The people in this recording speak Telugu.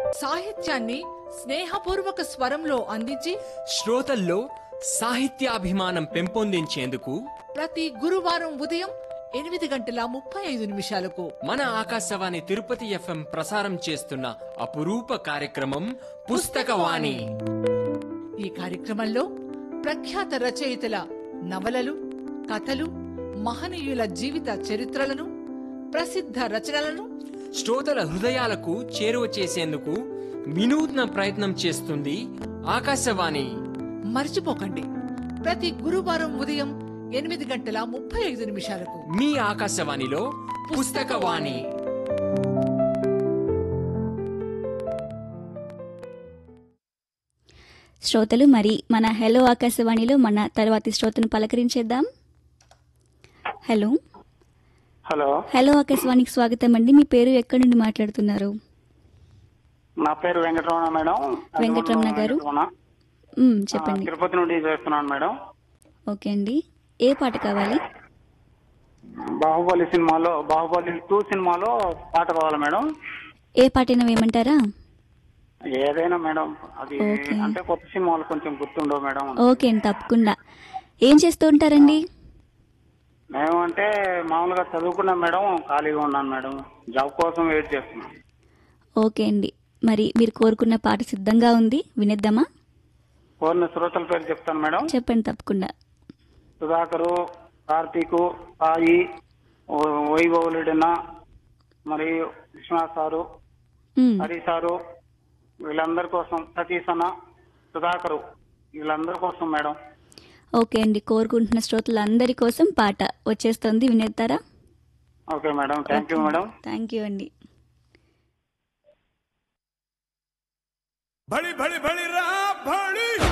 సాహిత్యాన్ని స్నేహపూర్వక స్వరంలో అందించి శ్రోతల్లో సాహిత్యాభిమానం పెంపొందించేందుకు ప్రతి గురువారం ఉదయం ఎనిమిది గంటల ముప్పై ఐదు నిమిషాలకు మన ఆకాశవాణి తిరుపతి ఎఫ్ఎం ప్రసారం చేస్తున్న అపురూప కార్యక్రమం పుస్తకవాణి ఈ కార్యక్రమంలో ప్రఖ్యాత రచయితల నవలలు కథలు మహనీయుల జీవిత చరిత్రలను ప్రసిద్ధ రచనలను శ్రోతల హృదయాలకు చేరువ చేసేందుకు వినూత్న ప్రయత్నం చేస్తుంది ఆకాశవాణి మర్చిపోకండి ప్రతి గురువారం ఉదయం ఎనిమిది గంటల ముప్పై ఐదు నిమిషాలకు మీ ఆకాశవాణిలో పుస్తకవాణి శ్రోతలు మరి మన హలో ఆకాశవాణిలో మన తర్వాతి శ్రోతను పలకరించేద్దాం హలో హలో హలో ఆకాశవాణికి స్వాగతం అండి మీ పేరు ఎక్కడి నుండి మాట్లాడుతున్నారు నా పేరు వెంకటరమణ మేడం వెంకటరమణ గారు. వెంకటరమణ. మ్, ఆ, చెప్పండి తిరుపతి నుండి చేస్తున్నాను మేడం ఓకే అండి ఏ పాట కావాలి బాహుబలి సినిమాలో బాహుబలి టూ సినిమాలో పాట కావాలి మేడం ఏ పాటైనా వేయమంటారా ఏదైనా మేడం అది ఓకే. అంటే కొత్త సినిమాలు కొంచెం గుర్తుండవు మేడం ఓకే అండి తప్పకుండా ఏం చేస్తూ ఉంటారండి మేము అంటే మామూలుగా చదువుకున్నాం మేడం ఖాళీగా ఉన్నాను మేడం జాబ్ కోసం వెయిట్ చేస్తున్నాం ఓకే అండి మరి మీరు కోరుకున్న పాట సిద్ధంగా ఉంది వినేద్దామా కోరిన శ్రోతల పేరు చెప్తాను మేడం చెప్పండి తప్పకుండా సుధాకరు కార్తీకు సాయి ఓ- వైభవులుడిన మరియు విశ్వనాథ్ సారు మ్, హరి సారు వీళ్ళందరి కోసం సతీష్ అన్న సుధాకరు వీళ్ళందరి కోసం మేడం ఓకే అండి కోరుకుంటున్న శ్రోతలందరి కోసం పాట వచ్చేస్తుంది వినేస్తారా okay madam thank you madam thank you అండి भड़ी भड़ी भड़ी रा भड़ी